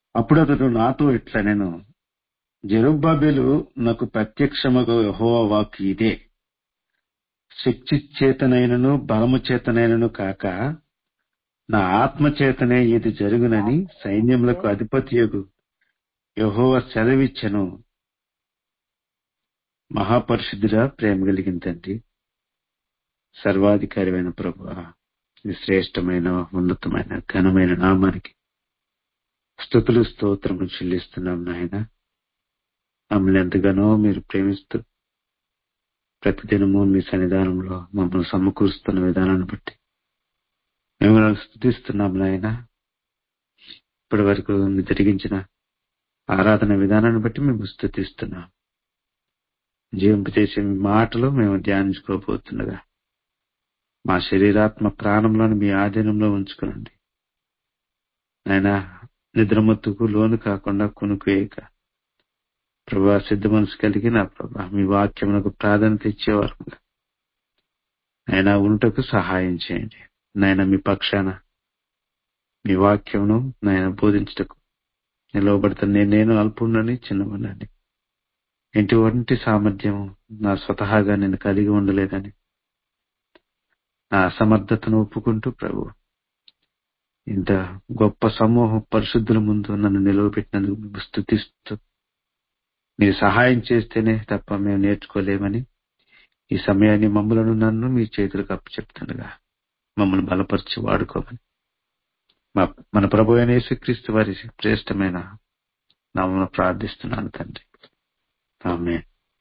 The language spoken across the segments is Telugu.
అప్పుడు అతడు నాతో ఇట్లా నేను జెరుబ్బాబెలు నాకు ప్రత్యక్షముగా యెహోవా వాక్కు ఇదే శక్తి చేతనైనను బలము చేతనైనను కాక నా ఆత్మ చేతనే ఇది జరుగునని సైన్యములకు అధిపతియగు యెహోవా సెలవిచ్చెను మహాపరిశుద్ధుడా ప్రేమ కలిగిన తండ్రి సర్వాధికారమైన ప్రభు ఇది శ్రేష్టమైన ఉన్నతమైన ఘనమైన నామానికి స్థుతులు స్తోత్రము చెల్లిస్తున్నాం నాయన మమ్మల్ని ఎంతగానో మీరు ప్రేమిస్తూ ప్రతిదినము మీ సన్నిధానంలో మమ్మల్ని సమకూరుస్తున్న విధానాన్ని బట్టి మేము స్థుతిస్తున్నాం నాయన ఇప్పటి వరకు మీరు జరిగించిన ఆరాధన విధానాన్ని బట్టి మేము స్థుతిస్తున్నాం జీవింపచేసే మీ మాటలు మేము ధ్యానించుకోబోతుండగా మా శరీరాత్మ ప్రాణంలోని మీ ఆధీనంలో ఉంచుకోనండి ఆయన నిద్రమత్తుకు లోను కాకుండా కొనుక్కోయక ప్రభా సిద్ధ మనసు కలిగి నా ప్రభా మీ వాక్యమునకు ప్రాధాన్యత ఇచ్చేవారు ఆయన ఉంటకు సహాయం చేయండి నాయన మీ పక్షాన మీ వాక్యమును నాయన బోధించటకు నిలవబడుతున్న నేను నేను అల్పుండని చిన్నవనండి ఎటువంటి సామర్థ్యం నా స్వతహాగా నేను కలిగి ఉండలేదని నా అసమర్థతను ఒప్పుకుంటూ ప్రభు ఇంత గొప్ప సమూహం పరిశుద్ధుల ముందు నన్ను నిలవబెట్టినందుకు మేము స్థుతిస్తూ మీరు సహాయం చేస్తేనే తప్ప మేము నేర్చుకోలేమని ఈ సమయాన్ని మమ్మలను నన్ను మీ చేతులకు అప్పచెప్తుండగా మమ్మల్ని బలపరిచి వాడుకోమని మా- మన ప్రభు అయిన యేసుక్రీస్తు వారి శ్రేష్టమైన నామమున ప్రార్థిస్తున్నాను తండ్రి ఆమె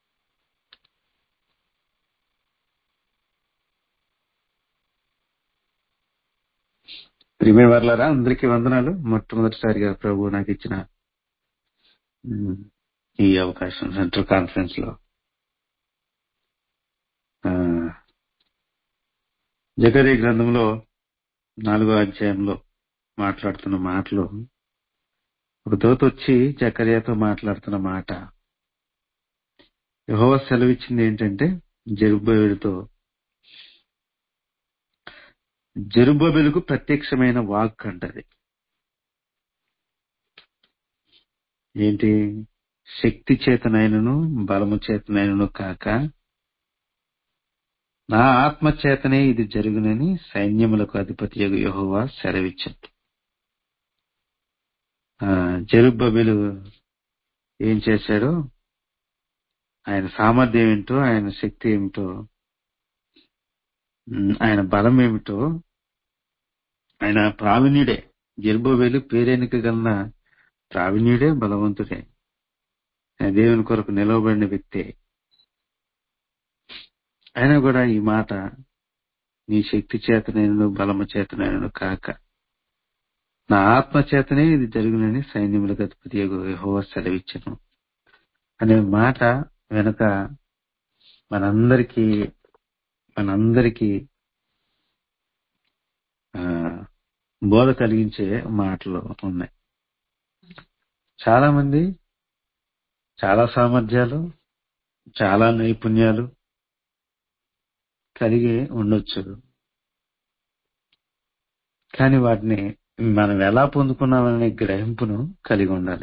ప్రియమైన వర్లారా అందరికీ వందనాలు మొట్టమొదటిసారిగా ప్రభు నాకు ఇచ్చిన ఉమ్, ఈ అవకాశం సెంట్రల్ కాన్ఫరెన్స్ లో ఆ, జకరీ గ్రంథంలో నాలుగో అధ్యాయంలో మాట్లాడుతున్న మాటలు ఒక దోత వచ్చి జకర్యాతో మాట్లాడుతున్న మాట యెహోవా సెలవిచ్చింది ఏంటంటే జరుబ్బేలుతో జరుబ్బేలుకు ప్రత్యక్షమైన వాక్ అంటది ఏంటి శక్తి చేతనైనను బలము చేతనైనను కాక నా ఆత్మ చేతనే ఇది జరుగునని సైన్యములకు అధిపతి యెహోవా సెలవిచ్చింది ఆ, జెరుబ్బబెలు ఏం చేశాడో ఆయన సామర్థ్యం ఏమిటో ఆయన శక్తి ఏమిటో ఉమ్, ఆయన బలం ఏమిటో ఆయన ప్రావీణ్యుడే జెరుబ్బబెలు పేరెనిక గన్న ప్రావీణ్యుడే బలవంతుడే ఆయన దేవుని కొరకు నిలవబడిన వ్యక్తే అయినా కూడా ఈ మాట నీ శక్తి చేతనైనను బలము చేతనైనను కాక నా ఆత్మ చేతనే ఇది జరుగునని సైన్యములకు అధిపతి యెహోవా సెలవిచ్చను అనే మాట వెనుక మనందరికీ మనందరికీ ఆ, బోధ కలిగించే మాటలు ఉన్నాయి చాలా మంది చాలా సామర్థ్యాలు చాలా నైపుణ్యాలు కలిగి ఉండొచ్చు కానీ వాటిని మనం ఎలా పొందుకున్నామనే గ్రహింపును కలిగి ఉండాలి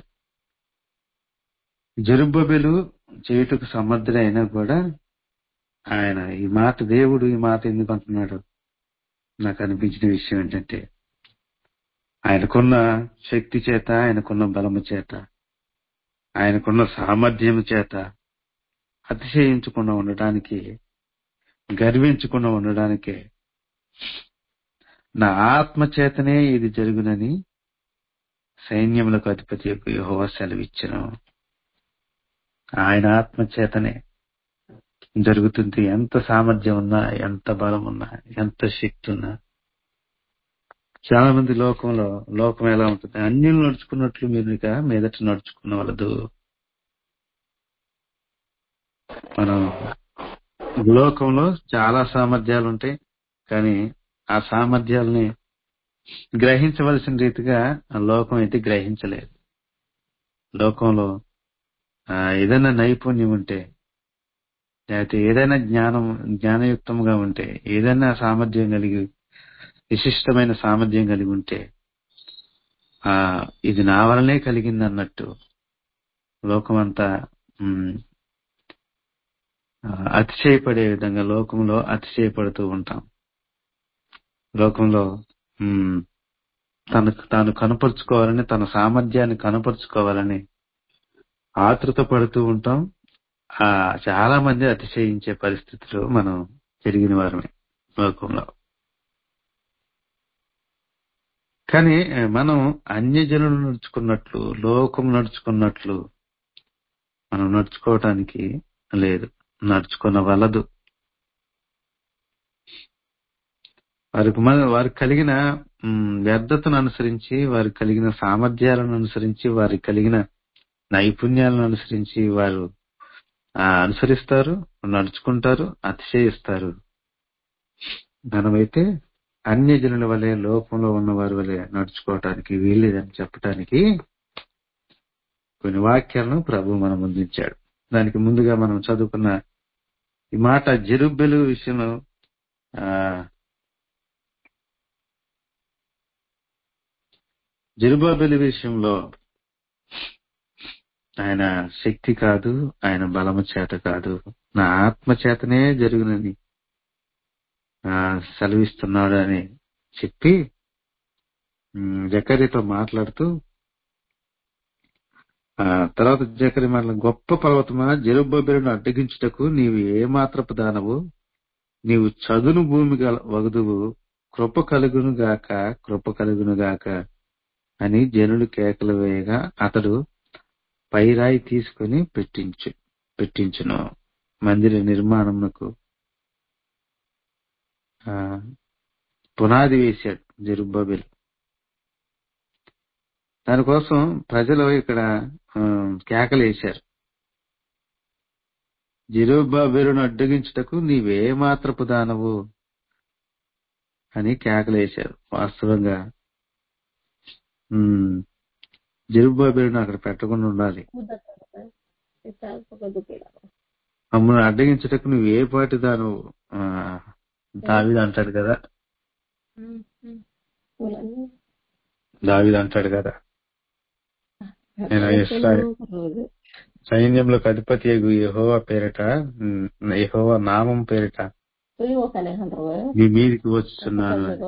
జరుబ్బబెలు చేయుటకు సమర్థుడు అయినా కూడా ఆయన ఈ మాట దేవుడు ఈ మాట ఎందుకు అంటున్నాడు నాకు అనిపించిన విషయం ఏంటంటే ఆయనకున్న శక్తి చేత ఆయనకున్న బలము చేత ఆయనకున్న సామర్థ్యం చేత అతిశయించకుండా ఉండడానికి గర్వించకుండా ఉండడానికే నా ఆత్మ చేతనే ఇది జరుగునని సైన్యములకు అధిపతి యొక్క యెహోవా సెలవిచ్చను ఆయన ఆత్మ చేతనే జరుగుతుంది ఎంత సామర్థ్యం ఉన్నా ఎంత బలం ఉన్నా ఎంత శక్తి ఉన్నా చాలా మంది లోకంలో లోకం ఎలా ఉంటుంది అన్యులు నడుచుకున్నట్లు మీరు ఇక మీదట నడుచుకునవలదు మనం లోకంలో చాలా సామర్థ్యాలు ఉంటాయి కానీ ఆ సామర్థ్యాలని గ్రహించవలసిన రీతిగా ఆ లోకం అయితే గ్రహించలేదు లోకంలో ఆ, ఏదైనా నైపుణ్యం ఉంటే లేకపోతే ఏదైనా జ్ఞానం జ్ఞానయుక్తంగా ఉంటే ఏదైనా సామర్థ్యం కలిగి విశిష్టమైన సామర్థ్యం కలిగి ఉంటే ఆ ఇది నా వలనే కలిగింది అన్నట్టు లోకమంతా ఉమ్, ఆ, అతిశయపడే విధంగా లోకంలో అతిశయపడుతూ ఉంటాం లోకంలో ఉమ్, తనకు తాను కనపరుచుకోవాలని తన సామర్థ్యాన్ని కనపరుచుకోవాలని ఆతృత పడుతూ ఉంటాం ఆ చాలా మంది అతిశయించే పరిస్థితిలో మనం పెరిగిన వారమే లోకంలో కానీ ఆ, మనం అన్యజనులు నడుచుకున్నట్లు లోకం నడుచుకున్నట్లు మనం నడుచుకోవటానికి లేదు నడుచుకున్న వలదు వారికి మన వారికి కలిగిన మ్, వ్యర్థతను అనుసరించి వారికి కలిగిన సామర్థ్యాలను అనుసరించి వారికి కలిగిన నైపుణ్యాలను అనుసరించి వారు ఆ, అనుసరిస్తారు నడుచుకుంటారు అతిశయిస్తారు మనమైతే అన్యజనుల వలె లోకంలో ఉన్న వారి వలె నడుచుకోవటానికి వీల్లేదని చెప్పటానికి కొన్ని వాక్యాలను ప్రభు మనం ముందుంచాడు దానికి ముందుగా మనం చదువుకున్న ఈ మాట జెరుబ్బెలు విషయంలో ఆ జెరుబాబెలు విషయంలో ఆయన శక్తి కాదు ఆయన బలము చేత కాదు నా ఆత్మ చేతనే జరుగునని ఆ, సెలవిస్తున్నాడు అని చెప్పి ఉమ్, జకర్యతో మాట్లాడుతూ ఆ తర్వాత జకరి మాటలు గొప్ప పర్వతమా జెరుబ్బెలును అడ్డగించుటకు నీవు ఏ మాత్రపు దానవు నీవు చదును భూమి గల వగదువు కృప కలుగును గాక కృప కలుగును గాక అని జనులు కేకలు వేయగా అతడు పైరాయి తీసుకుని పెట్టించు పెట్టించును మందిర నిర్మాణమునకు ఆ, పునాది వేశాడు జెరుబ్బబెల్ దానికోసం ప్రజలు ఇక్కడ ఆ, కేకలు వేశారు జెరుబ్బబెలును అడ్డగించుటకు నీవే మాత్రపు దానవు అని కేకలు వేశారు వాస్తవంగా ఉమ్, జెరుబ్బబెలును అక్కడ పెట్టకుండా ఉండాలి మమ్మల్ని అడ్డగించటకు నువ్వు ఏ పాటి దాను దావిది అంటాడు కదా దావిది అంటాడు కదా నేను ఇస్రాయేల్ సైన్యంలోకి అధిపతి యహోవా పేరిట ఉమ్, యెహోవా నామం పేరిట మీ మీదికి వచ్చుతున్నాను అని.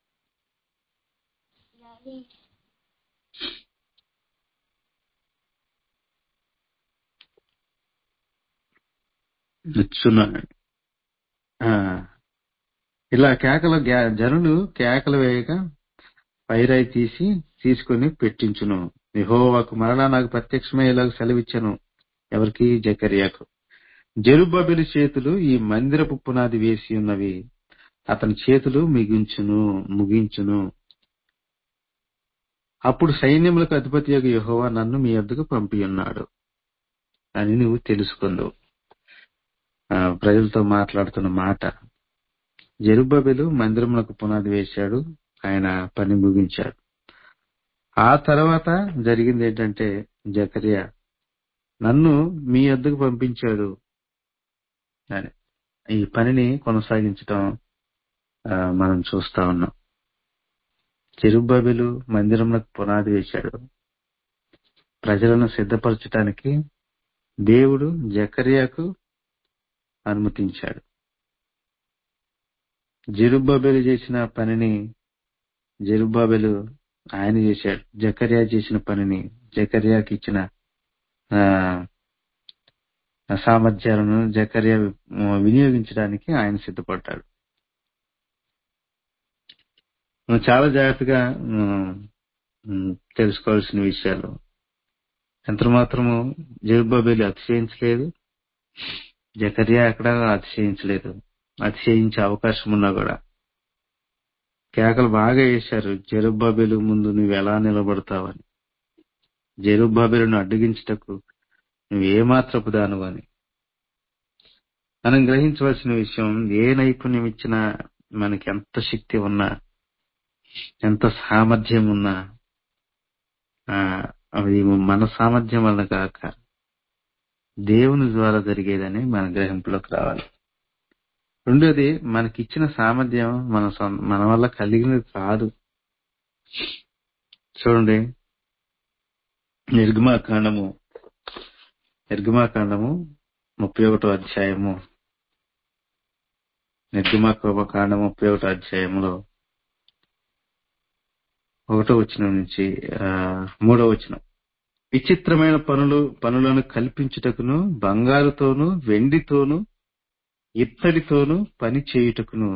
వచ్చున్నాను ఆ, ఇలా కేకలు గా- జనులు కేకలు వేయక పైరాయి తీసి తీసుకొని పెట్టించును యెహోవాకు మరలా నాకు ప్రత్యక్షమయ్యేలాగా సెలవిచ్చాను ఎవరికి జకర్యాకు జెరుబ్బబెలి చేతులు ఈ మందిరపు పునాది వేసి ఉన్నవి అతని చేతులు మిగించును ముగించును అప్పుడు సైన్యములకు అధిపతి యొక్క యెహోవా నన్ను మీ వద్దకు పంపి ఉన్నాడు అని నువ్వు తెలుసుకుందు ఆ, ప్రజలతో మాట్లాడుతున్న మాట జెరుబ్బబెలు మందిరములకు పునాది వేశాడు ఆయన పని ముగించాడు ఆ తర్వాత జరిగింది ఏంటంటే జకరియా నన్ను మీ వద్దకు పంపించాడు అని ఈ పనిని కొనసాగించడం ఆ, మనం చూస్తా ఉన్నాం చెరుబ్బబెలు మందిరములకు పునాది వేశాడు ప్రజలను సిద్ధపరచటానికి దేవుడు జకర్యాకు అనుమతించాడు జెరుబ్బబెలు చేసిన పనిని జెరుబ్బబెలు ఆయన చేశాడు జకర్యా చేసిన పనిని జకర్యాకి ఇచ్చిన ఆ, ఆ సామర్థ్యాలను జకర్యా వినియోగించడానికి ఆయన సిద్ధపడ్డాడు మనం చాలా జాగ్రత్తగా ఉమ్, ఉమ్, తెలుసుకోవాల్సిన విషయాలు ఎంత మాత్రము జెరుబ్బబెలు అతిశయించలేదు జకర్యా ఎక్కడ అతిశయించలేదు అతిశయించే అవకాశం ఉన్నా కూడా కేకలు బాగా వేశారు జెరుబ్బాబెలు ముందు నువ్వు ఎలా నిలబడతావని జెరుబ్బాబెలును అడ్డగించుటకు నువ్వు ఏమాత్రపు దాను అని మనం గ్రహించవలసిన విషయం ఏ నైపుణ్యం ఇచ్చినా మనకి ఎంత శక్తి ఉన్నా ఎంత సామర్థ్యం ఉన్నా ఆ, అది మన సామర్థ్యం వల్ల కాక దేవుని ద్వారా జరిగేదని మన గ్రహింపులోకి రావాలి రెండోది మనకిచ్చిన సామర్థ్యం మన సొం- మన వల్ల కలిగినది కాదు చూడండి నిర్గమాకాండము నిర్గమాకాండము ముప్పై ఒకటో అధ్యాయము నిర్గమాకాండం ముప్పై ఒకటో అధ్యాయంలో ఒకటో వచనం నుంచి ఆ, మూడో వచనం విచిత్రమైన పనులు పనులను కల్పించుటకును బంగారుతోను వెండితోను ఇత్తడితోను పని చేయుటకును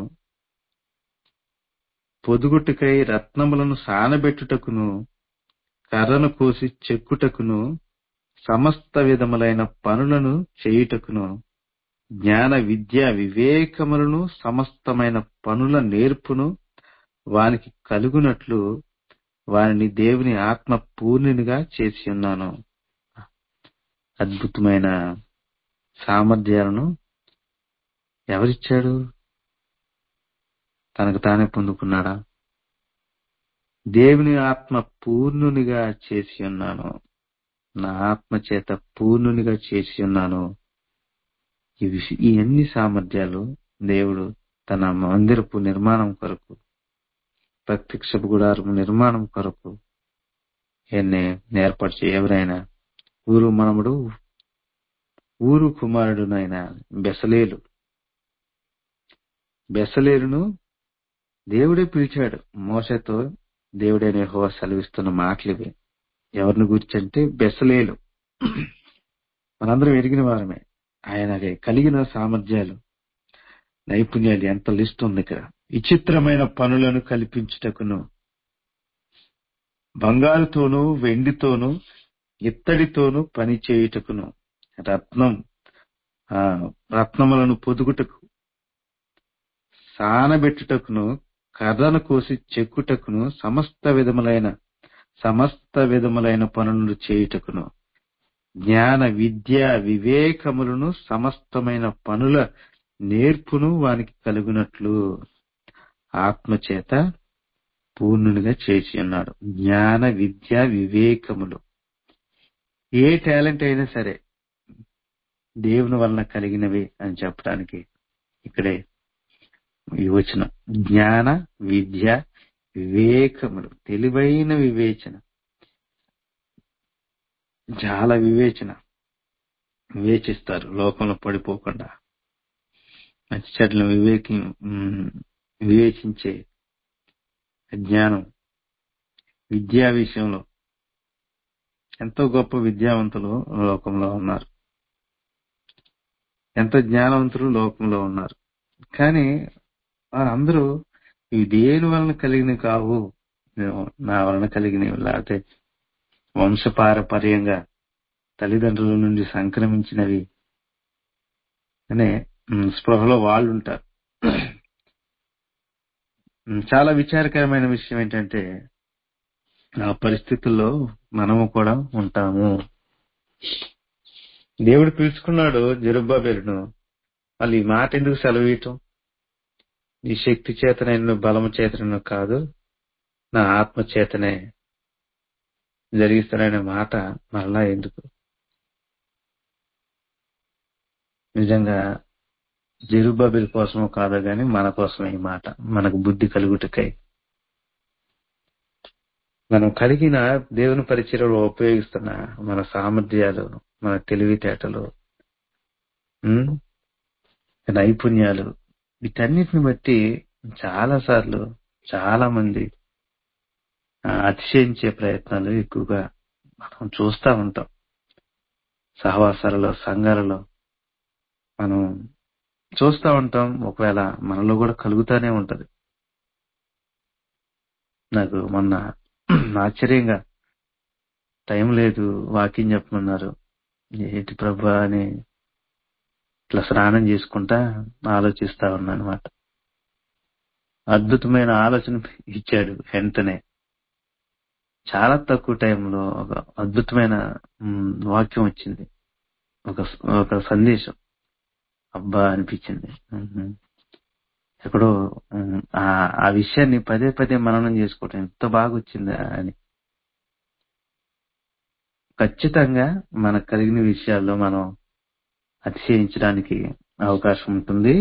పొదుగుటకై రత్నములను సానబెట్టుటకును కర్రను కోసి చెక్కుటకును సమస్త విధములైన పనులను చేయుటకును జ్ఞాన విద్య వివేకములను సమస్తమైన పనుల నేర్పును వానికి కలుగునట్లు వారిని దేవుని ఆత్మ పూర్ణునిగా చేసి ఉన్నాను అద్భుతమైన సామర్థ్యాలను ఎవరిచ్చాడు తనకు తానే పొందుకున్నాడా దేవుని ఆత్మ పూర్ణునిగా చేసి ఉన్నాను నా ఆత్మ చేత పూర్ణునిగా చేసి ఉన్నాను ఈ విష- ఈ అన్ని సామర్థ్యాలు దేవుడు తన మందిరపు నిర్మాణం కొరకు ప్రత్యక్షపు గుడారం నిర్మాణం కొరకు ఎన్నే ఏర్పరిచే ఎవరైనా ఊరు మనముడు ఊరు కుమారుడునైన బెసలేలు బెసలేలును దేవుడే పిలిచాడు మోసతో దేవుడైన యెహోవా సెలవిస్తున్న మాటలు ఇవి ఎవరిని గురించి అంటే బెసలేలు మనందరం ఎరిగిన వారమే ఆయన కలిగిన సామర్థ్యాలు నైపుణ్యాలు ఎంత లిస్ట్ ఉంది ఇక్కడ విచిత్రమైన పనులను కల్పించుటకును బంగారుతోనూ వెండితోనూ ఇత్తడితోనూ పని చేయుటకును రత్నం ఆ, రత్నములను పొదుగుటకు సానబెట్టుటకును కర్రను కోసి చెక్కుటకును సమస్త విధములైన సమస్త విధములైన పనులను చేయుటకును జ్ఞాన విద్య వివేకములను సమస్తమైన పనుల నేర్పును వానికి కలుగునట్లు ఆత్మచేత పూర్ణునిగా చేసి ఉన్నాడు జ్ఞాన విద్య వివేకములు ఏ టాలెంట్ అయినా సరే దేవుని వలన కలిగినవి అని చెప్పడానికి ఇక్కడే ఈ వచనం జ్ఞాన విద్య వివేకములు తెలివైన వివేచన చాలా వివేచన వివేచిస్తారు లోకంలో పడిపోకుండా మంచి చెడ్లను వివేకి ఉమ్, వివేచించే జ్ఞానం విద్యా విషయంలో ఎంతో గొప్ప విద్యావంతులు లోకంలో ఉన్నారు ఎంతో జ్ఞానవంతులు లోకంలో ఉన్నారు కానీ వారందరూ ఇవి దేని వలన కలిగినవి కావు నా వలన కలిగినవి లేకపోతే వంశపారపర్యంగా తల్లిదండ్రుల నుండి సంక్రమించినవి అనే ఉమ్, స్పృహలో వాళ్ళు ఉంటారు ఉమ్, చాలా విచారకరమైన విషయం ఏంటంటే ఆ పరిస్థితుల్లో మనము కూడా ఉంటాము దేవుడు పిలుచుకున్నాడు జరుబ్బాబెలును వాళ్ళు ఈ మాట ఎందుకు సెలవీయటం నీ శక్తి చేతనే నువ్వు బలము చేతన కాదు నా ఆత్మ చేతనే జరిగిస్తాననే మాట మరలా ఎందుకు నిజంగా జెరుబాబిల్ కోసమో కాదో గాని మన కోసమే ఈ మాట మనకు బుద్ధి కలుగుటకై మనం కలిగిన దేవుని పరిచయలో ఉపయోగిస్తున్న మన సామర్థ్యాలు మన తెలివితేటలు ఉమ్, నైపుణ్యాలు వీటన్నిటిని బట్టి చాలా సార్లు చాలా మంది ఆ, అతిశయించే ప్రయత్నాలు ఎక్కువగా మనం చూస్తా ఉంటాం సహవాసాలలో సంఘాలలో మనం చూస్తా ఉంటాం ఒకవేళ మనలో కూడా కలుగుతానే ఉంటది నాకు మొన్న ఆశ్చర్యంగా టైం లేదు వాకింగ్ చెప్పమన్నారు ఏంటి ప్రభా అని ఇట్లా స్నానం చేసుకుంటా ఆలోచిస్తా ఉన్నా అనమాట అద్భుతమైన ఆలోచన ఇచ్చాడు వెంటనే చాలా తక్కువ టైంలో ఒక అద్భుతమైన మ్, వాక్యం వచ్చింది ఒక ఒక సందేశం అబ్బా అనిపించింది మ్మ్. ఎక్కడో మ్, ఆ ఆ విషయాన్ని పదే పదే మననం చేసుకోవటం ఎంత బాగా వచ్చిందా అని ఖచ్చితంగా మనకు కలిగిన విషయాల్లో మనం అతిశయించడానికి అవకాశం ఉంటుంది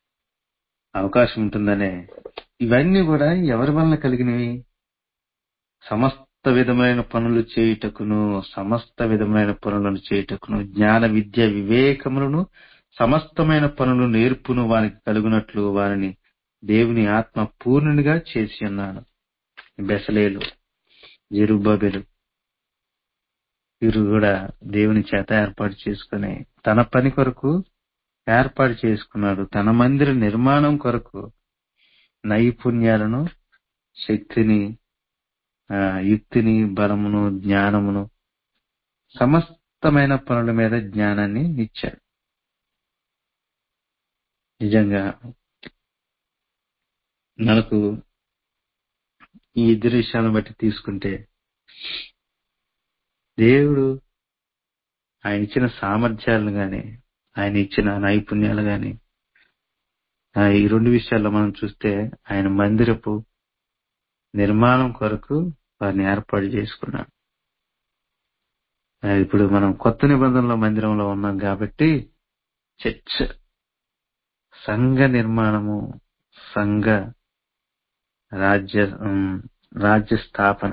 అవకాశం ఉంటుందనే ఇవన్నీ కూడా ఎవరి వలన కలిగినవి సమస్త విధమైన పనులు చేయుటకును సమస్త విధమైన పనులను చేయుటకును జ్ఞాన విద్య వివేకములను సమస్తమైన పనులు నేర్పును వారికి కలుగునట్లు వారిని దేవుని ఆత్మ పూర్ణునిగా చేసి ఉన్నాను బెసలేలు జెరుబ్బబెలు వీరు కూడా దేవుని చేత ఏర్పాటు చేసుకుని తన పని కొరకు ఏర్పాటు చేసుకున్నాడు తన మందిర నిర్మాణం కొరకు నైపుణ్యాలను శక్తిని ఆ, యుక్తిని బలమును జ్ఞానమును సమస్తమైన పనుల మీద జ్ఞానాన్ని ఇచ్చాడు నిజంగా మనకు ఈ ఇద్దరు విషయాలను బట్టి తీసుకుంటే దేవుడు ఆయన ఇచ్చిన సామర్థ్యాలను గాని ఆయన ఇచ్చిన నైపుణ్యాలు గాని ఆ, ఈ రెండు విషయాల్లో మనం చూస్తే ఆయన మందిరపు నిర్మాణం కొరకు వారిని ఏర్పాటు చేసుకున్నాడు ఆ, ఇప్పుడు మనం కొత్త నిబంధనల మందిరంలో ఉన్నాం కాబట్టి చర్చ్ సంఘ నిర్మాణము సంఘ రాజ్య ఉమ్, రాజ్య స్థాపన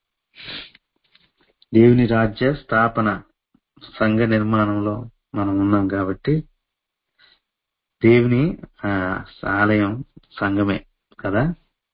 దేవుని రాజ్య స్థాపన సంఘ నిర్మాణంలో మనం ఉన్నాం కాబట్టి దేవుని ఆ, ఆలయం సంఘమే కదా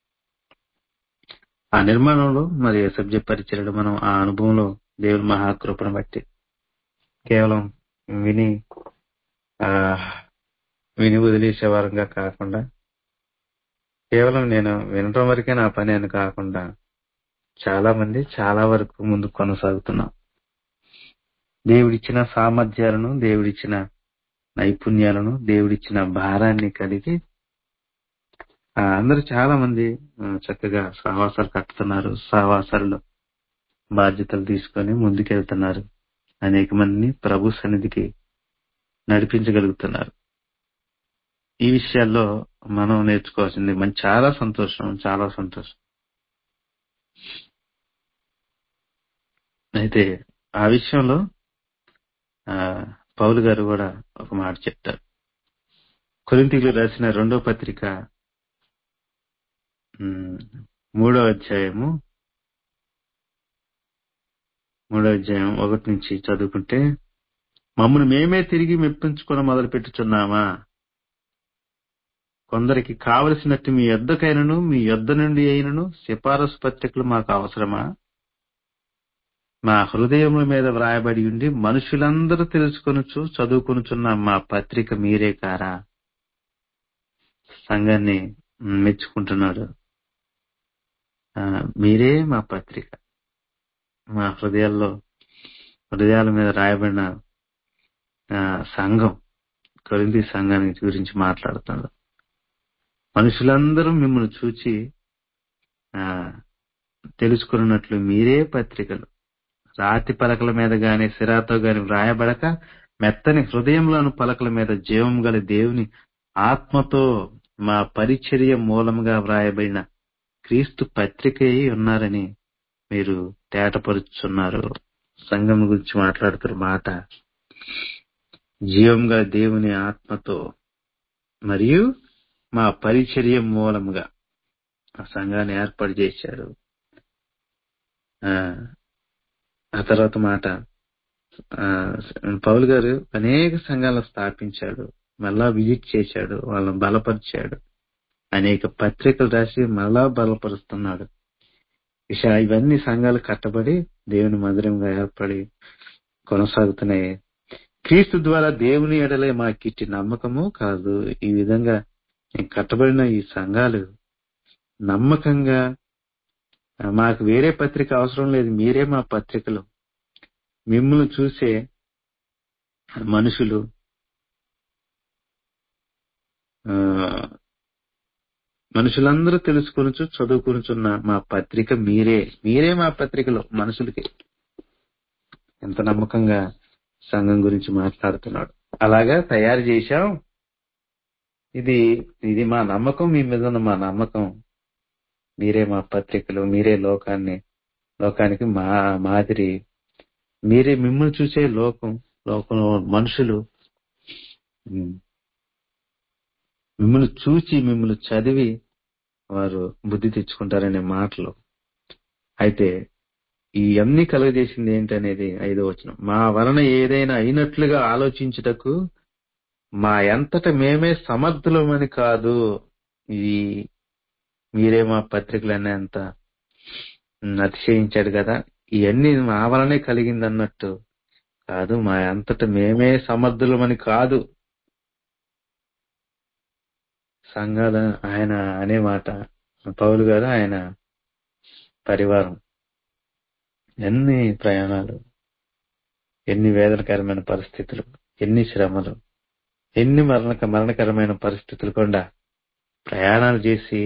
ఆ నిర్మాణంలో మరి సబ్జెక్ట్ పరిచయలు మనం ఆ అనుభవంలో దేవుని మహాకృపను బట్టి కేవలం విని ఆ విని వదిలేసే వారంగా కాకుండా కేవలం నేను వినటం వరకే నా పని అని కాకుండా చాలా మంది చాలా వరకు ముందు కొనసాగుతున్నాం దేవుడిచ్చిన సామర్థ్యాలను దేవుడిచ్చిన నైపుణ్యాలను దేవుడిచ్చిన భారాన్ని కలిగి ఆ, అందరూ చాలా మంది ఆ, చక్కగా సహవాసాలు కట్టుతున్నారు సహవాసాల్లో బాధ్యతలు తీసుకొని ముందుకెళ్తున్నారు అనేక మందిని ప్రభు సన్నిధికి నడిపించగలుగుతున్నారు ఈ విషయాల్లో మనం నేర్చుకోవాల్సింది మన చాలా సంతోషం చాలా సంతోషం అయితే ఆ విషయంలో ఆ, పౌలు గారు కూడా ఒక మాట చెప్తారు కొరింతీలు రాసిన రెండో పత్రిక ఉమ్, మూడో అధ్యాయము మూడో అధ్యాయం ఒకటి నుంచి చదువుకుంటే మమ్మల్ని మేమే తిరిగి మెప్పించుకొని మొదలు పెట్టుచున్నామా కొందరికి కావలసినట్టు మీ యొద్దకైనను మీ యొద్ద నుండి అయినను సిఫారసు పత్రికలు మాకు అవసరమా మా హృదయముల మీద వ్రాయబడి ఉండి మనుషులందరూ తెలుసుకొనుచు చదువుకొనుచున్న మా పత్రిక మీరే కారా సంఘాన్ని మెచ్చుకుంటున్నాడు ఆ, మీరే మా పత్రిక మా హృదయాల్లో హృదయాల మీద రాయబడిన ఆ, సంఘం కొరింది సంఘానికి గురించి మాట్లాడుతున్నాడు మనుషులందరూ మిమ్మల్ని చూచి ఆ, తెలుసుకున్నట్లు మీరే పత్రికలు రాతి పలకల మీద గాని సిరాతో గాని వ్రాయబడక మెత్తని హృదయంలోని పలకల మీద జీవం గల దేవుని ఆత్మతో మా పరిచర్య మూలముగా వ్రాయబడిన క్రీస్తు పత్రిక అయి ఉన్నారని మీరు తేటపరుచున్నారు సంఘం గురించి మాట్లాడుతున్న మాట జీవం గల దేవుని ఆత్మతో మరియు మా పరిచర్య మూలముగా ఆ సంఘాన్ని ఏర్పాటు చేశారు ఆ ఆ తర్వాత మాట ఆ, పౌలు గారు అనేక సంఘాలను స్థాపించాడు మళ్ళా విజిట్ చేశాడు వాళ్ళని బలపరిచాడు అనేక పత్రికలు రాసి మళ్ళా బలపరుస్తున్నాడు ఇష ఇవన్నీ సంఘాలు కట్టబడి దేవుని మందిరంగా ఏర్పడి కొనసాగుతున్నాయి క్రీస్తు ద్వారా దేవుని ఎడలే మాకిట్టి నమ్మకము కాదు ఈ విధంగా కట్టబడిన ఈ సంఘాలు నమ్మకంగా ఆ, మాకు వేరే పత్రిక అవసరం లేదు మీరే మా పత్రికలు మిమ్మల్ని చూసే మనుషులు ఆ, మనుషులందరూ తెలుసుకొనుచు చదువుకొనుచున్న మా పత్రిక మీరే మీరే మా పత్రికలు మనుషులకి ఎంత నమ్మకంగా సంఘం గురించి మాట్లాడుతున్నాడు అలాగా తయారు చేశాం ఇది ఇది మా నమ్మకం మీ మీద ఉన్న మా నమ్మకం మీరే మా పత్రికలు మీరే లోకాన్ని లోకానికి మా మాదిరి మీరే మిమ్మల్ని చూసే లోకం లోకంలో మనుషులు ఉమ్, మిమ్మల్ని చూచి మిమ్మల్ని చదివి వారు బుద్ధి తెచ్చుకుంటారనే మాటలు అయితే ఈ అన్ని కలుగజేసింది ఏంటనేది ఐదో వచనం మా వలన ఏదైనా అయినట్లుగా ఆలోచించుటకు మా ఎంతట మేమే సమర్థులమని కాదు ఇది మీరే మా పత్రికలనే అంత ఉమ్, అతిశయించాడు కదా ఇవన్నీ మా వలనే కలిగింది అన్నట్టు కాదు మా అంతట మేమే సమర్థులమని కాదు సంఘాల ఆయన అనే మాట పౌలు గారు ఆయన పరివారం ఎన్ని ప్రయాణాలు ఎన్ని వేదనకరమైన పరిస్థితులు ఎన్ని శ్రమలు ఎన్ని మరణ మరణకరమైన పరిస్థితులు కూడా ప్రయాణాలు చేసి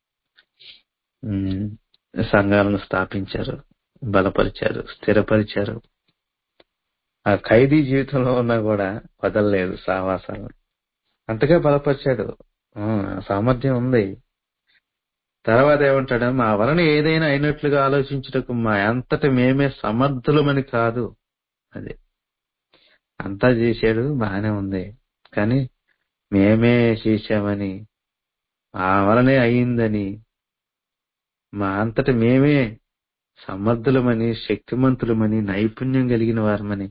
ఉమ్, సంఘాలను స్థాపించారు బలపరిచారు స్థిరపరిచారు ఆ ఖైదీ జీవితంలో ఉన్నా కూడా వదలలేదు సావాసాలను అంతగా బలపరిచాడు ఆ, సామర్థ్యం ఉంది తర్వాత ఏమంటాడు మా వలన ఏదైనా అయినట్లుగా ఆలోచించుటకు మా అంతట మేమే సమర్థులమని కాదు అదే అంతా చేశాడు బాగానే ఉంది కానీ మేమే చేశామని ఆ వలనే అయిందని మా అంతట మేమే సమర్థులమని శక్తిమంతులమని నైపుణ్యం కలిగిన వారమని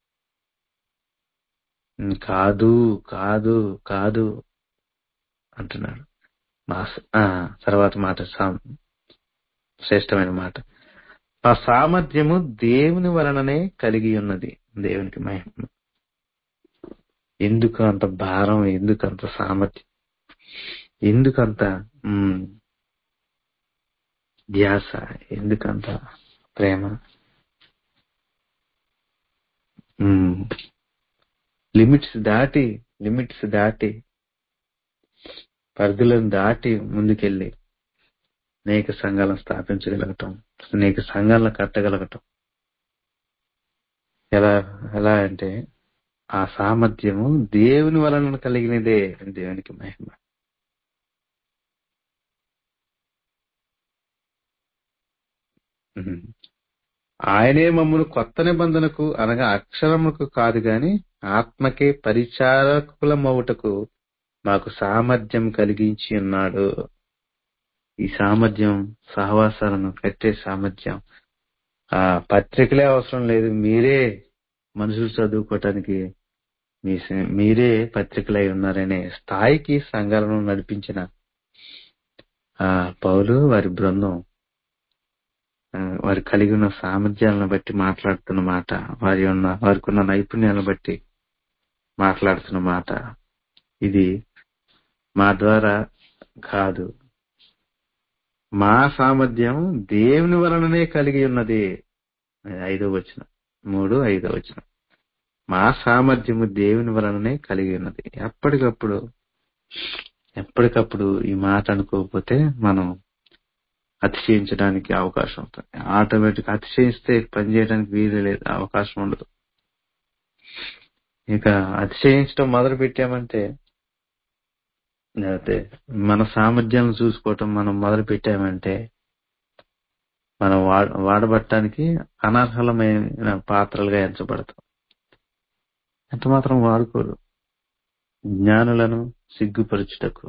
ఉమ్, కాదు కాదు కాదు అంటున్నాడు మా స- ఆ, తర్వాత మాట సామ్- శ్రేష్టమైన మాట ఆ సామర్థ్యము దేవుని వలననే కలిగి ఉన్నది దేవునికి మహిమ ఎందుకు అంత భారం ఎందుకు అంత సామర్థ్యం ఎందుకు అంత ఉమ్, ధ్యాస ఎందుకు అంత ప్రేమ లిమిట్స్ దాటి లిమిట్స్ దాటి పరిధులను దాటి ముందుకెళ్ళి అనేక సంఘాలను స్థాపించగలగటం అనేక సంఘాలను కట్టగలగటం ఎలా ఎలా అంటే ఆ సామర్థ్యము దేవుని వలన కలిగినదే దేవునికి మహిమ ఉహు. ఆయనే మమ్మను కొత్త నిబంధనకు అనగా అక్షరములకు కాదు గాని ఆత్మకే పరిచారకులమవుటకు మాకు సామర్థ్యం కలిగించి ఉన్నాడు ఈ సామర్థ్యం సహవాసాలను కట్టే సామర్థ్యం ఆ పత్రికలే అవసరం లేదు మీరే మనుషులు చదువుకోవటానికి మీ స- మీరే పత్రికలై ఉన్నారనే స్థాయికి సంఘాలను నడిపించిన ఆ పౌలు వారి బృందం ఆ, వారు కలిగి ఉన్న సామర్థ్యాలను బట్టి మాట్లాడుతున్న మాట వారి ఉన్న వారికి ఉన్న నైపుణ్యాలను బట్టి మాట్లాడుతున్న మాట ఇది మా ద్వారా కాదు మా సామర్థ్యం దేవుని వలననే కలిగి ఉన్నది ఐదో వచనం మూడు ఐదో వచనం మా సామర్థ్యము దేవుని వలననే కలిగి ఉన్నది ఎప్పటికప్పుడు ఎప్పటికప్పుడు ఈ మాట అనుకోకపోతే మనం అతిశయించడానికి అవకాశం ఉంటుంది ఆటోమేటిక్ అతిశయిస్తే పని చేయడానికి వీలు లేదు అవకాశం ఉండదు ఇక అతిశయించడం మొదలు పెట్టామంటే లేకపోతే మన సామర్థ్యాలను చూసుకోవటం మనం మొదలు పెట్టామంటే మనం వాడ వాడబట్టడానికి అనర్హలమైన పాత్రలుగా ఎంచబడతాం ఎంత మాత్రం వాడుకోరు జ్ఞానులను సిగ్గుపరచుటకు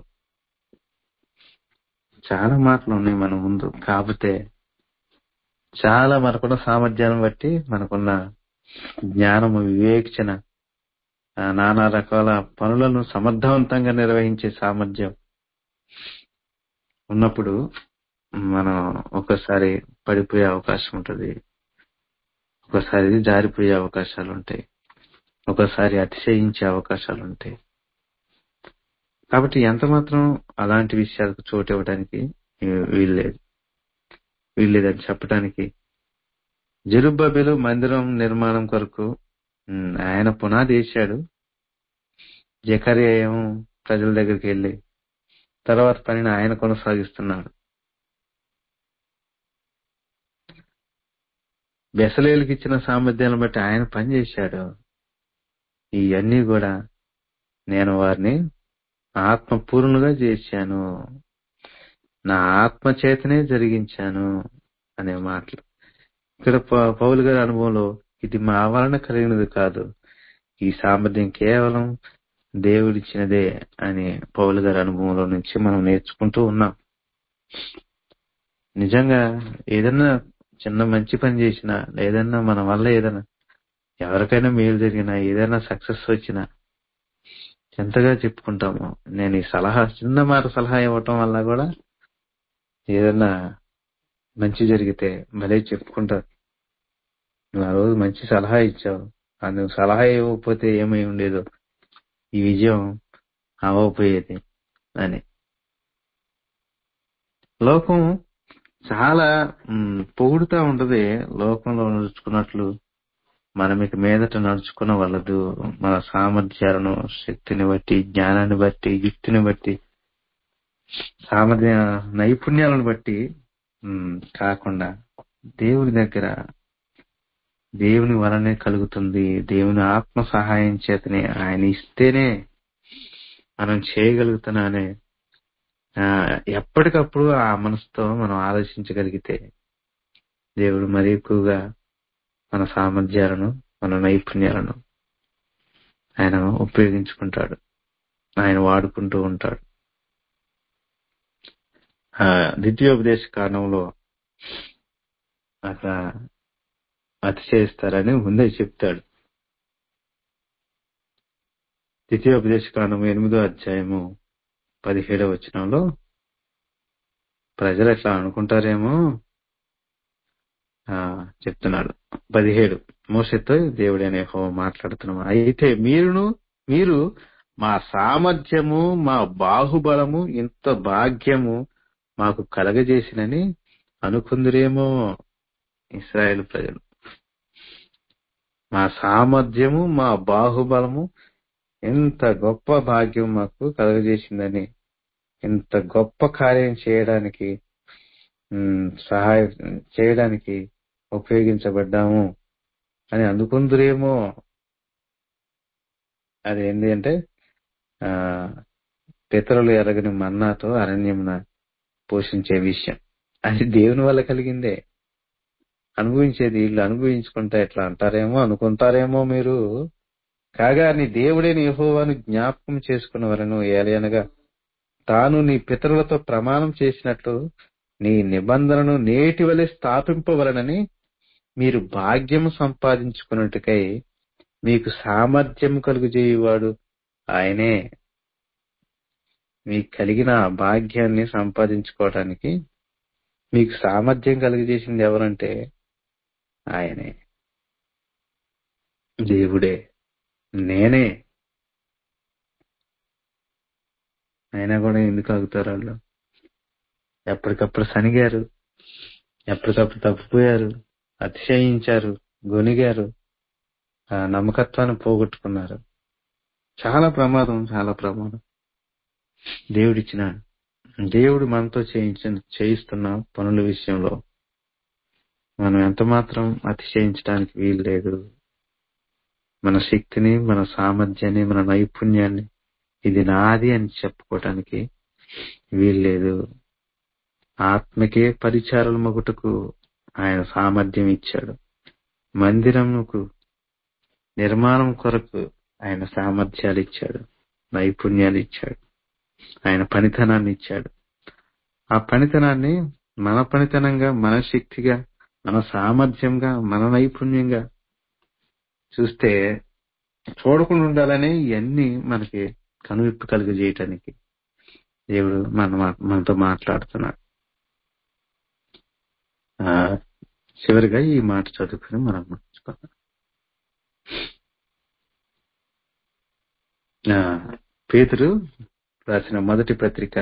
చాలా మాటలు ఉన్నాయి మన ముందు కాకపోతే చాలా మనకున్న సామర్థ్యాన్ని బట్టి మనకున్న జ్ఞానము వివేచన ఆ, నానా రకాల పనులను సమర్థవంతంగా నిర్వహించే సామర్థ్యం ఉన్నప్పుడు మనం ఒకసారి పడిపోయే అవకాశం ఉంటుంది ఒకసారి జారిపోయే అవకాశాలు ఉంటాయి ఒకసారి అతిశయించే అవకాశాలు ఉంటాయి కాబట్టి ఎంత మాత్రం అలాంటి విషయాలకు చోటు ఇవ్వడానికి వీల్లేదు వీల్లేదని చెప్పడానికి జెరుబ్బబెలు మందిరం నిర్మాణం కొరకు ఉమ్, ఆయన పునాది వేశాడు జకరియా ఏమో ప్రజల దగ్గరికి వెళ్ళి తర్వాత పనిని ఆయన కొనసాగిస్తున్నాడు బెసలేలకు ఇచ్చిన సామర్థ్యాలను బట్టి ఆయన పని చేశాడు ఇవన్నీ కూడా నేను వారిని ఆత్మ పూర్ణుగా చేశాను నా ఆత్మ చేతనే జరిగించాను అనే మాటలు ఇక్కడ ప- పౌలు గారి అనుభవంలో ఇది మా వలన కలిగినది కాదు ఈ సామర్థ్యం కేవలం దేవుడిచ్చినదే అని పౌలు గారి అనుభవంలో నుంచి మనం నేర్చుకుంటూ ఉన్నాం నిజంగా ఏదన్నా చిన్న మంచి పని చేసినా ఏదన్నా మన వల్ల ఏదైనా ఎవరికైనా మేలు జరిగినా ఏదైనా సక్సెస్ వచ్చినా ఎంతగా చెప్పుకుంటాము నేను ఈ సలహా చిన్న మాట సలహా ఇవ్వటం వల్ల కూడా ఏదైనా మంచి జరిగితే భలే చెప్పుకుంటారు నువ్వు ఆ రోజు మంచి సలహా ఇచ్చావు ఆ నువ్వు సలహా ఇవ్వకపోతే ఏమై ఉండేదో ఈ విజయం అవ్వకపోయేది అని లోకం చాలా మ్, పొగుడుతా ఉంటది లోకంలో నడుచుకున్నట్లు మనం ఇక మీదట నడుచుకున్న వాళ్ళదు మన సామర్థ్యాలను శక్తిని బట్టి జ్ఞానాన్ని బట్టి యుక్తిని బట్టి సామర్థ్య నైపుణ్యాలను బట్టి మ్, కాకుండా దేవుని దగ్గర దేవుని వలనే కలుగుతుంది దేవుని ఆత్మ సహాయం చేతనే ఆయన ఇస్తేనే మనం చేయగలుగుతున్నానే ఆ, ఎప్పటికప్పుడు ఆ మనసుతో మనం ఆలోచించగలిగితే దేవుడు మరి ఎక్కువగా మన సామర్థ్యాలను మన నైపుణ్యాలను ఆయన ఉపయోగించుకుంటాడు ఆయన వాడుకుంటూ ఉంటాడు ఆ ద్వితీయోపదేశ కాలంలో అట్లా అతిశయిస్తారని ముందే చెప్తాడు ద్వితీయోపదేశ కాండం ఎనిమిదో అధ్యాయము పదిహేడవ వచనంలో ప్రజలు ఎట్లా అనుకుంటారేమో ఆ చెప్తున్నాడు పదిహేడు మోసతో దేవుడైన యెహోవా మాట్లాడుతున్నాము అయితే మీరును మీరు మా సామర్థ్యము మా బాహుబలము ఇంత భాగ్యము మాకు కలగజేసినని అనుకుందురేమో ఇస్రాయేల్ ప్రజలు మా సామర్థ్యము మా బాహుబలము ఎంత గొప్ప భాగ్యం మాకు కలుగజేసిందని ఇంత గొప్ప కార్యం చేయడానికి ఉమ్, సహాయం చేయడానికి ఉపయోగించబడ్డాము అని అనుకుందురేమో అది ఏంటి అంటే ఆ పితరులు ఎరగని మన్నాతో అరణ్యమున పోషించే విషయం అది దేవుని వల్ల కలిగిందే అనుభవించేది వీళ్ళు అనుభవించుకుంటే ఎట్లా అంటారేమో అనుకుంటారేమో మీరు కాగా నీ దేవుడైన యెహోవాను జ్ఞాపకం చేసుకున్న వలను ఏలయనగా తాను నీ పితరులతో ప్రమాణం చేసినట్లు నీ నిబంధనను నేటి వలె స్థాపింపవలనని మీరు భాగ్యము సంపాదించుకున్నట్టుకై మీకు సామర్థ్యం కలుగుజేయువాడు ఆయనే మీకు కలిగిన ఆ భాగ్యాన్ని సంపాదించుకోవడానికి మీకు సామర్థ్యం కలిగజేసింది ఎవరంటే ఆయనే దేవుడే నేనే అయినా కూడా ఎందుకు ఆగుతారు వాళ్ళు ఎప్పటికప్పుడు సనిగారు ఎప్పటికప్పుడు తప్పిపోయారు అతిశయించారు గొనిగారు ఆ నమ్మకత్వాన్ని పోగొట్టుకున్నారు చాలా ప్రమాదం చాలా ప్రమాదం దేవుడిచ్చిన దేవుడు మనతో చేయించిన చేయిస్తున్న పనుల విషయంలో మనం ఎంత మాత్రం అతిశయించడానికి వీలు లేదు మన శక్తిని మన సామర్థ్యాన్ని మన నైపుణ్యాన్ని ఇది నాది అని చెప్పుకోవటానికి వీలు లేదు ఆత్మకే పరిచారల మొగుటకు ఆయన సామర్థ్యం ఇచ్చాడు మందిరముకు నిర్మాణం కొరకు ఆయన సామర్థ్యాలు ఇచ్చాడు నైపుణ్యాలు ఇచ్చాడు ఆయన పనితనాన్ని ఇచ్చాడు ఆ పనితనాన్ని మన పనితనంగా మన శక్తిగా మన సామర్థ్యంగా మన నైపుణ్యంగా చూస్తే చూడకుండా ఉండాలని ఇవన్నీ మనకి కనువిప్పు కలుగజేయటానికి దేవుడు మన మనతో మాట్లాడుతున్నాడు ఆ, చివరిగా ఈ మాట చదువుకుని మనం ముగించుకుందాం. ఆ పేతురు రాసిన మొదటి పత్రిక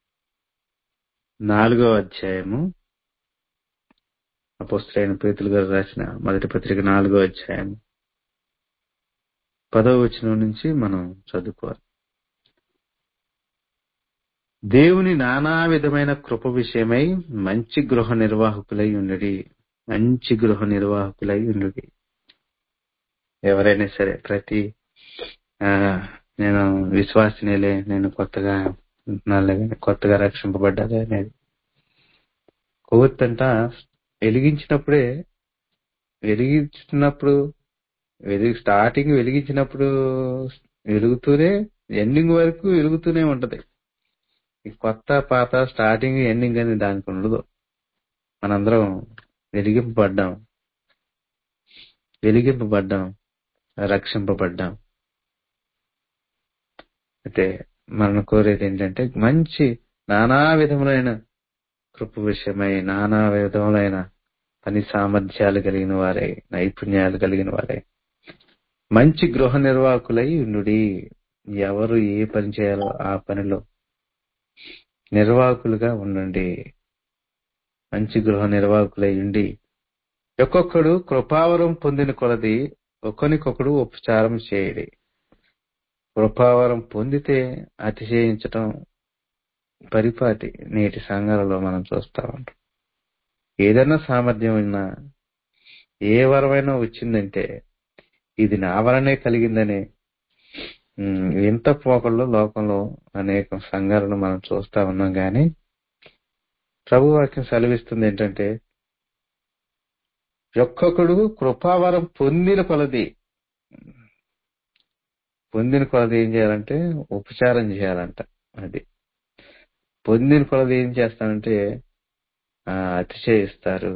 నాలుగో అధ్యాయము అపోస్తులైన పేతులు గారు రాసిన మొదటి పత్రిక నాలుగో అధ్యాయం పదో వచనం నుంచి మనం చదువుకోవాలి దేవుని నానా విధమైన కృప విషయమై మంచి గృహ నిర్వాహకులై ఉండడి మంచి గృహ నిర్వాహకులై ఉండడి ఎవరైనా సరే ప్రతి ఆ నేను విశ్వాసినేలే నేను కొత్తగా ఉంటున్నానులే కానీ కొత్తగా రక్షింపబడ్డాలే అనేది కొవ్వొత్తంట వెలిగించినప్పుడే వెలిగించినప్పుడు వెలిగి స్టార్టింగ్ వెలిగించినప్పుడు వెలుగుతూనే ఎండింగ్ వరకు వెలుగుతూనే ఉంటది ఈ కొత్త పాత స్టార్టింగ్ ఎండింగ్ అని దానికి ఉండదు మనందరం వెలిగింపబడ్డాం వెలిగింపబడ్డాం రక్షింపబడ్డాం అయితే మనం కోరేది ఏంటంటే మంచి నానా విధములైన కృప విషయమై నానా విధములైన పని సామర్థ్యాలు కలిగిన వారై నైపుణ్యాలు కలిగిన వారై మంచి గృహ నిర్వాహకులై ఉండుడి ఎవరు ఏ పని చేయాలో ఆ పనిలో నిర్వాహకులుగా ఉండండి మంచి గృహ నిర్వాహకులై ఉండి ఒక్కొక్కడు కృపావరం పొందిన కొలది ఒకరికొకడు ఉపచారం చేయడి కృపావరం పొందితే అతిశయించటం పరిపాటి నేటి సంఘాలలో మనం చూస్తా ఉంటాం ఏదైనా సామర్థ్యం ఉన్నా ఏ వరమైనా వచ్చిందంటే ఇది నా వలనే కలిగిందని ఉమ్, వింత పోకళ్ళు లోకంలో అనేక సంఘాలను మనం చూస్తా ఉన్నాం గాని ప్రభు వాక్యం సెలవిస్తుంది ఏంటంటే ఒక్కొక్కడు కృపావరం పొందిన కొలది పొందిన కొలది ఏం చేయాలంటే ఉపచారం చేయాలంట అది పొందిన కొలది ఏం చేస్తానంటే ఆ, అతిశయిస్తారు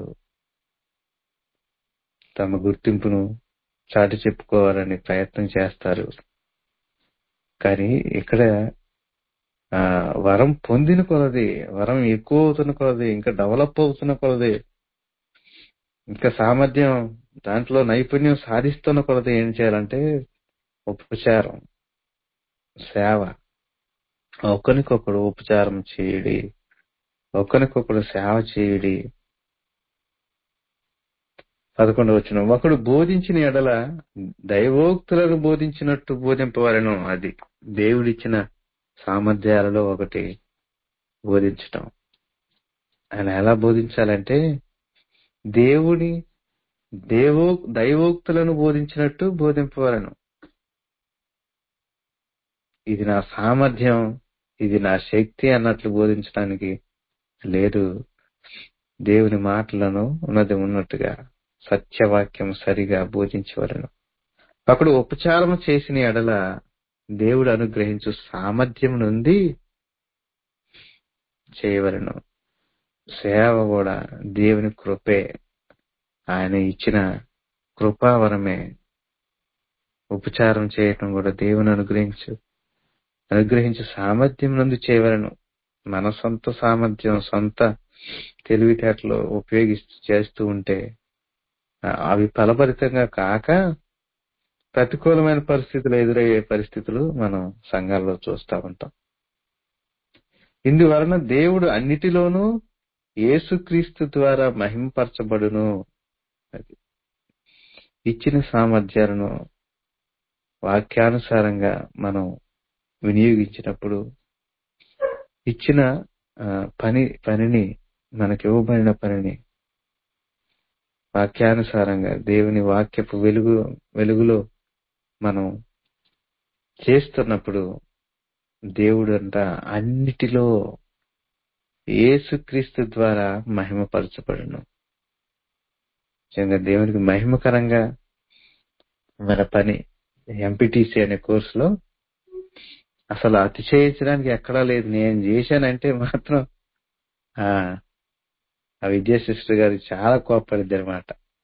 తమ గుర్తింపును చాటి చెప్పుకోవాలని ప్రయత్నం చేస్తారు కానీ ఇక్కడ ఆ వరం పొందిన కొలది వరం ఎక్కువ అవుతున్న కొలది ఇంకా డెవలప్ అవుతున్న కొలది ఇంకా సామర్థ్యం దాంట్లో నైపుణ్యం సాధిస్తున్న కొలది ఏం చేయాలంటే ఉపచారం సేవ ఒకరికొకడు ఉపచారం చేయడి ఒకరికొకడు సేవ చేయడి పదకొండు వచ్చిన ఒకడు బోధించిన ఎడల దైవోక్తులను బోధించినట్టు బోధింపవలను అది దేవుడిచ్చిన సామర్థ్యాలలో ఒకటి బోధించటం ఆయన ఎలా బోధించాలంటే దేవుడి దేవో దైవోక్తులను బోధించినట్టు బోధింపవలను ఇది నా సామర్థ్యం ఇది నా శక్తి అన్నట్లు బోధించడానికి లేదు దేవుని మాటలను ఉన్నది ఉన్నట్టుగా సత్యవాక్యం సరిగా బోధించవలను అప్పుడు ఉపచారం చేసిన ఎడల దేవుడు అనుగ్రహించు సామర్థ్యం నుండి చేయవలను సేవ కూడా దేవుని కృపే ఆయన ఇచ్చిన కృపావరమే ఉపచారం చేయటం కూడా దేవుని అనుగ్రహించు అనుగ్రహించు సామర్థ్యం నుండి చేయవలను మన సొంత సామర్థ్యం సొంత తెలివితేటలు ఉపయోగిస్తూ చేస్తూ ఉంటే ఆ, అవి ఫలభరితంగా కాక ప్రతికూలమైన పరిస్థితులు ఎదురయ్యే పరిస్థితులు మనం సంఘాల్లో చూస్తూ ఉంటాం ఇందువలన దేవుడు అన్నిటిలోనూ యేసుక్రీస్తు ద్వారా మహింపరచబడును అది ఇచ్చిన సామర్థ్యాలను వాక్యానుసారంగా మనం వినియోగించినప్పుడు ఇచ్చిన ఆ, పని పనిని మనకి ఇవ్వబడిన పనిని వాక్యానుసారంగా దేవుని వాక్యపు వెలుగు వెలుగులో మనం చేస్తున్నప్పుడు దేవుడు అంట అన్నిటిలో యేసుక్రీస్తు ద్వారా మహిమపరచబడును నిజంగా దేవునికి మహిమకరంగా మన పని ఎంపీటీసీ అనే కోర్సులో అసలు అతిశయించడానికి ఎక్కడా లేదు నేను చేశానంటే మాత్రం ఆ ఆ విద్యా సిస్టర్ గారు చాలా కోప్పడిద్ది అనమాట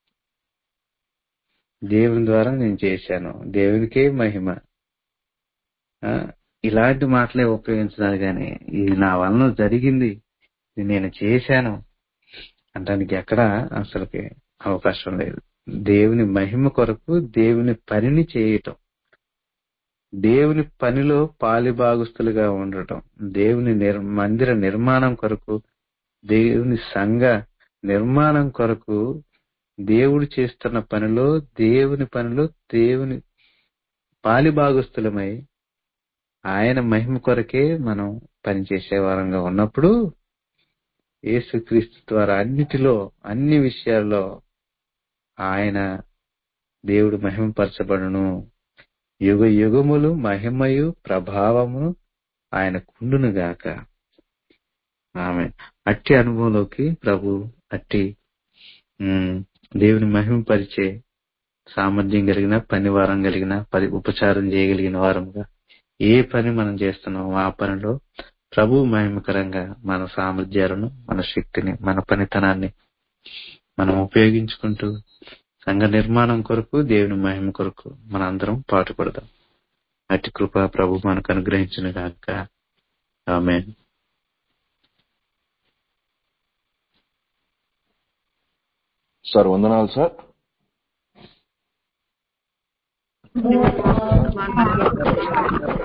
దేవుని ద్వారా నేను చేశాను దేవునికే మహిమ ఆ, ఇలాంటి మాటలే ఉపయోగించడానికి కానీ ఇది నా వలన జరిగింది ఇది నేను చేశాను అంటానికి ఎక్కడ అసలుకి అవకాశం లేదు దేవుని మహిమ కొరకు దేవుని పనిని చేయటం దేవుని పనిలో పాలిభాగస్తులుగా ఉండటం దేవుని నిర్ మందిర నిర్మాణం కొరకు దేవుని సంఘ నిర్మాణం కొరకు దేవుడు చేస్తున్న పనిలో దేవుని పనిలో దేవుని పాలిభాగస్తులమై ఆయన మహిమ కొరకే మనం పనిచేసే వారంగా ఉన్నప్పుడు యేసుక్రీస్తు ద్వారా అన్నిటిలో అన్ని విషయాల్లో ఆయన దేవుడు మహిమపరచబడును యుగ యుగములు మహిమయు ప్రభావమును ఆయన కుండును గాక ఆమె అట్టి అనుభవంలోకి ప్రభు అట్టి ఉమ్, దేవుని మహిమపరిచే సామర్థ్యం కలిగిన పని వారం కలిగిన పరి ఉపచారం చేయగలిగిన వారంగా ఏ పని మనం చేస్తున్నామో ఆ పనిలో ప్రభు మహిమకరంగా మన సామర్థ్యాలను మన శక్తిని మన పనితనాన్ని మనం ఉపయోగించుకుంటూ సంఘ నిర్మాణం కొరకు దేవుని మహిమ కొరకు మనందరం పాటుపడదాం అట్టి కృప ప్రభు మనకు అనుగ్రహించిన గాక ఆమె సార్ వందనాలు సార్ వందనాలు